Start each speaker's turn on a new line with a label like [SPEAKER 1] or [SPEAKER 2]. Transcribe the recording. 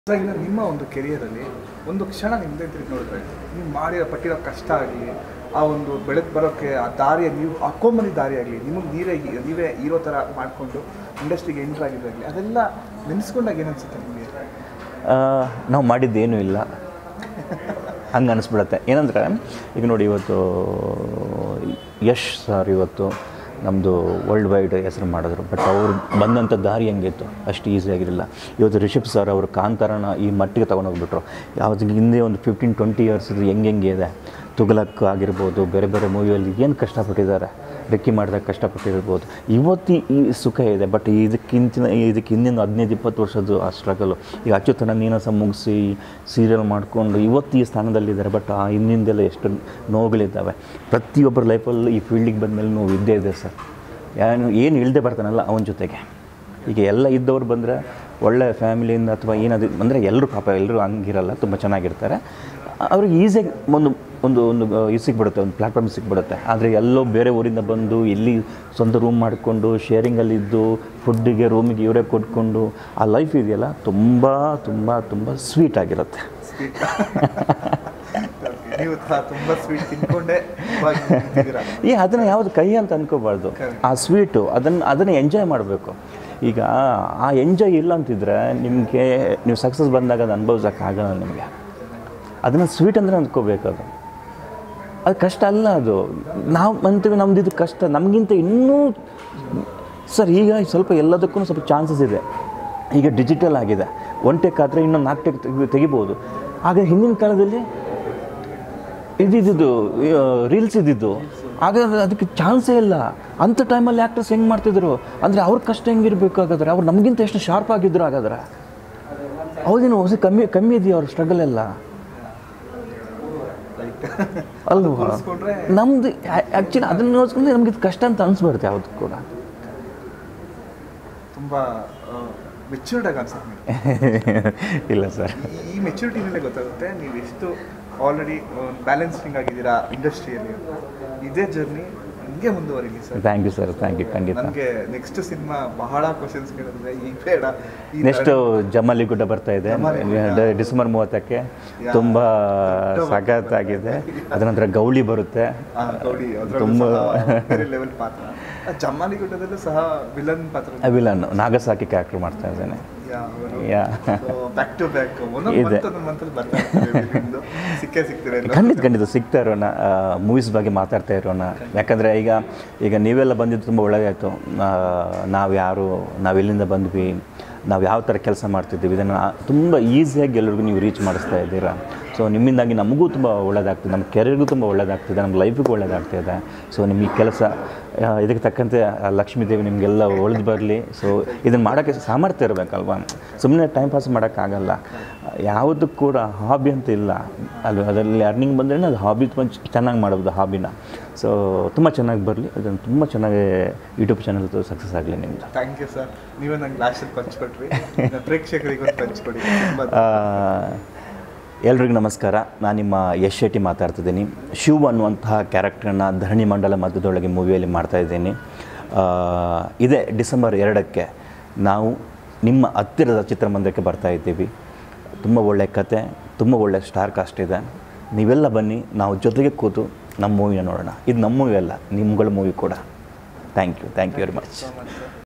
[SPEAKER 1] ಹಾಗಾಗಿ ನಿಮ್ಮ ಒಂದು ಕೆರಿಯರಲ್ಲಿ ಒಂದು ಕ್ಷಣ ನಿಮ್ಮದೇ ತಿರುಗಿ ನೋಡಿದ್ರೆ ನೀವು ಮಾಡಿರೋ ಪಟ್ಟಿರೋ ಕಷ್ಟ ಆಗಲಿ ಆ ಒಂದು ಬೆಳಕು ಬರೋಕ್ಕೆ ಆ ದಾರಿಯ ನೀವು ಹಾಕೊಂಬಂದಿದ್ದ ದಾರಿ ಆಗಲಿ ನಿಮಗೆ ನೀವೇ ನೀವೇ ಹೀರೋ ಥರ ಮಾಡಿಕೊಂಡು ಇಂಡಸ್ಟ್ರಿಗೆ ಎಂಟ್ರ್ ಆಗಿದ್ದಾಗಲಿ ಅದೆಲ್ಲ ನೆನೆಸ್ಕೊಂಡಾಗ ಏನನ್ಸುತ್ತೆ ನಿಮಗೆ
[SPEAKER 2] ಆ, ನಾವು ಮಾಡಿದ್ದೇನೂ ಇಲ್ಲ ಹಂಗೆ ಅನಿಸ್ಬಿಡತ್ತೆ ಏನಂದರೆ ಈಗ ನೋಡಿ ಇವತ್ತು ಯಶ್ ಸರ್ ಇವತ್ತು ನಮ್ಮದು ವರ್ಲ್ಡ್ ವೈಡ್ ಹೆಸರು ಮಾಡಿದ್ರು ಬಟ್ ಅವ್ರು ಬಂದಂಥ ದಾರಿ ಹೆಂಗಿತ್ತು ಅಷ್ಟು ಈಸಿ ಆಗಿರಲಿಲ್ಲ ಇವತ್ತು ರಿಷಬ್ ಸರ್ ಅವರು ಕಾಂತಾರನ ಈ ಮಟ್ಟಿಗೆ ತೊಗೊಂಡೋಗ್ಬಿಟ್ರು ಯಾವ್ದು ಹಿಂದೆ ಒಂದು ಫಿಫ್ಟೀನ್ ಟ್ವೆಂಟಿ ಇಯರ್ಸ್ ಹೆಂಗೆ ಹೆಂಗೆ ಇದೆ ತುಗಲಕ್ ಆಗಿರ್ಬೋದು ಬೇರೆ ಬೇರೆ ಮೂವಿಯಲ್ಲಿ ಏನು ಕಷ್ಟಪಟ್ಟಿದ್ದಾರೆ ರೆಕ್ಕಿ ಮಾಡಿದಾಗ ಕಷ್ಟಪಟ್ಟಿರ್ಬೋದು ಇವತ್ತು ಈ ಸುಖ ಇದೆ ಬಟ್ ಇದಕ್ಕಿಂತ ಇದಕ್ಕೆ ಹಿಂದಿನ ಹದಿನೈದು ಇಪ್ಪತ್ತು ವರ್ಷದ್ದು ಆ ಸ್ಟ್ರಗಲು ಈಗ ಅಚ್ಚುತನ ನೀನಸ ಮುಗಿಸಿ ಸೀರಿಯಲ್ ಮಾಡಿಕೊಂಡು ಇವತ್ತು ಈ ಸ್ಥಾನದಲ್ಲಿದ್ದಾರೆ ಬಟ್ ಆ ಹಿಂದಿಂದೆಲ್ಲ ಎಷ್ಟು ನೋವುಗಳಿದ್ದಾವೆ ಪ್ರತಿಯೊಬ್ಬರ ಲೈಫಲ್ಲಿ ಈ ಫೀಲ್ಡಿಗೆ ಬಂದಮೇಲೆ ನೋವು ಇದ್ದೇ ಇದೆ ಸರ್ ಏನು ಏನು ಇಲ್ಲದೆ ಬರ್ತಾನಲ್ಲ ಅವನ ಜೊತೆಗೆ ಈಗ ಎಲ್ಲ ಇದ್ದವ್ರು ಬಂದರೆ ಒಳ್ಳೆ ಫ್ಯಾಮಿಲಿಯಿಂದ ಅಥವಾ ಏನದು ಅಂದರೆ ಎಲ್ಲರೂ ಪಾಪ ಎಲ್ಲರೂ ಹಂಗಿರಲ್ಲ ತುಂಬ ಚೆನ್ನಾಗಿರ್ತಾರೆ ಅವ್ರಿಗೆ ಈಸಿಯಾಗಿ ಒಂದು ಒಂದು ಒಂದು ಇದು ಸಿಕ್ಬಿಡುತ್ತೆ ಒಂದು ಪ್ಲ್ಯಾಟ್ಫಾರ್ಮ್ ಸಿಕ್ಬಿಡುತ್ತೆ ಆದರೆ ಎಲ್ಲೋ ಬೇರೆ ಊರಿಂದ ಬಂದು ಎಲ್ಲಿ ಸ್ವಂತ ರೂಮ್ ಮಾಡಿಕೊಂಡು ಶೇರಿಂಗಲ್ಲಿದ್ದು ಫುಡ್ಡಿಗೆ ರೂಮಿಗೆ ಇವರೇ ಕೊಟ್ಕೊಂಡು ಆ ಲೈಫ್ ಇದೆಯಲ್ಲ ತುಂಬ ತುಂಬ ತುಂಬ ಸ್ವೀಟ್ ಆಗಿರುತ್ತೆ
[SPEAKER 1] ನೀವು ಸಹ ತುಂಬ ಸ್ವೀಟ್ ತಿನ್ಕೊಂಡೇ ಇವಾಗ ನಿಂತಿದ್ದೀರಾ.
[SPEAKER 2] ಈ ಅದನ್ನು ಯಾವುದು ಕೈ ಅಂತ ಅನ್ಕೋಬಾರ್ದು ಆ ಸ್ವೀಟು ಅದನ್ನು ಅದನ್ನು ಎಂಜಾಯ್ ಮಾಡಬೇಕು ಈಗ ಆ ಎಂಜಾಯ್ ಇಲ್ಲ ಅಂತಿದ್ರೆ ನಿಮಗೆ ನೀವು ಸಕ್ಸಸ್ ಬಂದಾಗ ಅದು ಅನುಭವಿಸೋಕ್ಕಾಗಲ್ಲ ನಿಮಗೆ ಅದನ್ನು ಸ್ವೀಟ್ ಅಂದರೆ ಅಂದ್ಕೋಬೇಕು ಅದು ಅದು ಕಷ್ಟ ಅಲ್ಲ ಅದು ನಾವು ಅಂತೀವಿ ನಮ್ದು ಇದು ಕಷ್ಟ ನಮಗಿಂತ ಇನ್ನೂ ಸರ್ ಈಗ ಸ್ವಲ್ಪ ಎಲ್ಲದಕ್ಕೂ ಸ್ವಲ್ಪ ಚಾನ್ಸಸ್ ಇದೆ ಈಗ ಡಿಜಿಟಲ್ ಆಗಿದೆ ಒನ್ ಟೆಕ್ ಆದರೆ ಇನ್ನೊಂದು ನಾಲ್ಕು ಟೆಕ್ ತೆಗಿ ತೆಗಿಬೋದು ಆಗ ಹಿಂದಿನ ಕಾಲದಲ್ಲಿ ಇದ್ದಿದ್ದು ರೀಲ್ಸ್ ಇದ್ದಿದ್ದು ಆಗ ಅದಕ್ಕೆ ಚಾನ್ಸೇ ಇಲ್ಲ ಅಂಥ ಟೈಮಲ್ಲಿ ಆ್ಯಕ್ಟರ್ಸ್ ಹೆಂಗೆ ಮಾಡ್ತಿದ್ರು ಅಂದರೆ ಅವ್ರ ಕಷ್ಟ ಹೆಂಗಿರ್ಬೇಕು ಹಾಗಾದ್ರೆ ಅವ್ರು ನಮಗಿಂತ ಎಷ್ಟು ಶಾರ್ಪ್ ಆಗಿದ್ರು ಹಾಗಾದ್ರೆ ಹೌದೇನು ಹೊಸ ಕಮ್ಮಿ ಕಮ್ಮಿ ಇದೆಯಾ ಅವ್ರ ಸ್ಟ್ರಗಲ್ ಎಲ್ಲ ಅಲ್ವಾ
[SPEAKER 1] ಹೋಲಿಸ್ಕೊಂಡ್ರೆ
[SPEAKER 2] ನಮ್ದು ಆ್ಯಕ್ಚುಲಿ ಅದನ್ನು ನೋಡ್ಸ್ಕೊಂಡ್ರೆ ನಮ್ಗೆ ಇದು ಕಷ್ಟ ಅಂತ ಅನ್ಸ್ಬಿಡುತ್ತೆ ಯಾವ್ದು ಕೂಡ
[SPEAKER 1] ತುಂಬ ಮೆಚ್ಯೂರ್ಡ್ ಆಗಿ ಅನ್ಸುತ್ತೆ ನಿಮ್ಗೆ.
[SPEAKER 2] ಇಲ್ಲ ಸರ್
[SPEAKER 1] ಈ- ಈ ಮೆಚುರಿಟಿನಲ್ಲೇ ಗೊತ್ತಾಗುತ್ತೆ ನೀವು ಎಷ್ಟು ಆಲ್ರೆಡಿ ಬ್ಯಾಲೆನ್ಸಿಂಗ್ ಆಗಿದ್ದೀರಾ ಇಂಡಸ್ಟ್ರಿಯಲ್ಲಿ ಇದೇ ಜರ್ನಿ ಹಿಂಗೆ ಮುಂದುವರಿಲಿ sir
[SPEAKER 2] thank you sir thank you ಖಂಡಿತ
[SPEAKER 1] ನನಗೆ ನೆಕ್ಸ್ಟ್ ಸಿನಿಮಾ ಬಹಳ ಕ್ವಶನ್ಸ್ ಕೇಳಿದ್ರೆ ಈಗ ಬೇಡ ಈ
[SPEAKER 2] ನೆಕ್ಸ್ಟು ಜಮಾಲಿ ಗುಡ್ಡ ಬರ್ತಾ ಇದೆ
[SPEAKER 1] ಜಮಾಲಿ
[SPEAKER 2] ಡ- ಡಿಸೆಂಬರ್ ಮೂವತ್ತಕ್ಕೆ ತುಂಬ ಸಖತ್ತಾಗಿದೆ ಅದರ ನಂತರ ಗೌಳಿ ಬರುತ್ತೆ
[SPEAKER 1] ಆ, ಗೌಡಿ ಅದ್ರಲ್ಲೂ
[SPEAKER 2] ತುಂಬ-
[SPEAKER 1] ಸಹ ಬೇರೆ ಲೆವೆಲ್ ಪಾತ್ರ ಆ, ಜಮ್ಮಾಲಿ ಗುಡ್ಡದಲ್ಲೂ ಸಹ ವಿಲನ್ ಪಾತ್ರ
[SPEAKER 2] ವಿಲನ್ ನಾಗಸಾಕಿ ಕ್ಯಾರೆಕ್ಟರ್ ಮಾಡ್ತಾ ಇದ್ದೇನೆ ಯಾ
[SPEAKER 1] ಬ್ಯಾಕ್ ಟು ಬ್ಯಾಕ್ ಒಂದೊಂದು
[SPEAKER 2] ಇದೆ.
[SPEAKER 1] ಮಂತ್ ಒಂದೊಂದು ಮಂತಲ್ಲಿ ಬರ್ತಾ ಇರ್ತೀವಿ ನಿಮ್ದು. ಸಿಕ್ಕೇ ಸಿಗ್ತೀರ ಎಲ್ಲರೂ.
[SPEAKER 2] ಖಂಡಿತ ಖಂಡಿತ ಸಿಗ್ತಾ ಇರೋಣ ಮೂವೀಸ್ ಬಗ್ಗೆ ಮಾತಾಡ್ತಾ ಇರೋಣ ಯಾಕಂದರೆ ಈಗ ಈಗ ನೀವೆಲ್ಲ ಬಂದಿದ್ದು ತುಂಬ ಒಳ್ಳೆಯದಾಯಿತು ನಾವು ಯಾರು ನಾವು ಎಲ್ಲಿಂದ ಬಂದ್ವಿ ನಾವು ಯಾವ ಥರ ಕೆಲಸ ಮಾಡ್ತಿದ್ದೀವಿ ಇದನ್ನು ತುಂಬ ಈಸಿಯಾಗಿ ಎಲ್ರಿಗೂ ನೀವು ರೀಚ್ ಮಾಡಿಸ್ತಾ ಇದ್ದೀರಾ ಸೊ ನಿಮ್ಮಿಂದಾಗಿ ನಮಗೂ ತುಂಬ ಒಳ್ಳೆಯದಾಗ್ತಿದೆ ನಮ್ಮ ಕೆರಿಯರ್ಗೂ ತುಂಬ ಒಳ್ಳೆಯದಾಗ್ತಿದೆ ನಮ್ಮ ಲೈಫಿಗೂ ಒಳ್ಳೆಯದಾಗ್ತಿದೆ ಸೊ ನಿಮಗೆ ಕೆಲಸ ಆ, ಇದಕ್ಕೆ ತಕ್ಕಂತೆ ಆ ಲಕ್ಷ್ಮೀ ದೇವಿ ನಿಮಗೆಲ್ಲ ಒಳ್ದು ಬರಲಿ ಸೊ ಇದನ್ನು ಮಾಡೋಕ್ಕೆ ಸಾಮರ್ಥ್ಯ ಇರಬೇಕಲ್ವಾ ಸುಮ್ಮನೆ ಟೈಮ್ ಪಾಸ್ ಮಾಡೋಕ್ಕಾಗಲ್ಲ ಯಾವುದು ಕೂಡ ಹಾಬಿ ಅಂತ ಇಲ್ಲ ಅಲ್ಲಿ ಅದರಲ್ಲಿ ಅರ್ನಿಂಗ್ ಬಂದ್ರೆ ಅದು ಹಾಬಿ ತುಂಬ ಚೆನ್ನಾಗಿ ಮಾಡ್ಬೋದು ಹಾಬಿನ ಸೊ ತುಂಬ ಚೆನ್ನಾಗಿ ಬರಲಿ ಅದನ್ನು ತುಂಬ ಚೆನ್ನಾಗಿ ಯೂಟ್ಯೂಬ್ ಚಾನಲ್ ಸಕ್ಸಸ್ ಆಗಲಿ ನಿಮ್ಮದು
[SPEAKER 1] ಥ್ಯಾಂಕ್ ಯು ಸರ್ ನೀವೇ ನಂಗೆ ಲಾಸ್ಟಲ್ಲಿ ಪಂಚ್ಕೊಟ್ರಿ ಪ್ರೇಕ್ಷಕರಿಗೆ ಒಂದು ಪಂಚ್ಕೊಡಿ ತುಂಬ
[SPEAKER 2] ಎಲ್ರಿಗೂ ನಮಸ್ಕಾರ ನಾನು ನಿಮ್ಮ ಯಶ್ ಶೆಟ್ಟಿ ಮಾತಾಡ್ತಿದ್ದೀನಿ ಶಿವ್ ಅನ್ನುವಂತಹ ಕ್ಯಾರೆಕ್ಟರ್ನ ಧರಣಿ ಮಂಡಲ ಮಧ್ಯದೊಳಗೆ ಮೂವಿಯಲ್ಲಿ ಮಾಡ್ತಾಯಿದ್ದೀನಿ ಇದೇ ಡಿಸೆಂಬರ್ ಎರಡಕ್ಕೆ ನಾವು ನಿಮ್ಮ ಹತ್ತಿರದ ಚಿತ್ರಮಂದಿರಕ್ಕೆ ಬರ್ತಾ ಇದ್ದೀವಿ ತುಂಬ ಒಳ್ಳೆಯ ಕತೆ ತುಂಬ ಒಳ್ಳೆಯ ಸ್ಟಾರ್ ಕಾಸ್ಟ್ ಇದೆ ನೀವೆಲ್ಲ ಬನ್ನಿ ನಾವು ಜೊತೆಗೆ ಕೂತು ನಮ್ಮ ಮೂವಿನ ನೋಡೋಣ ಇದು ನಮ್ಮ ಮೂವಿ ಅಲ್ಲ ನಿಮ್ಗಳ ಮೂವಿ ಕೂಡ thank you thank you very much
[SPEAKER 1] much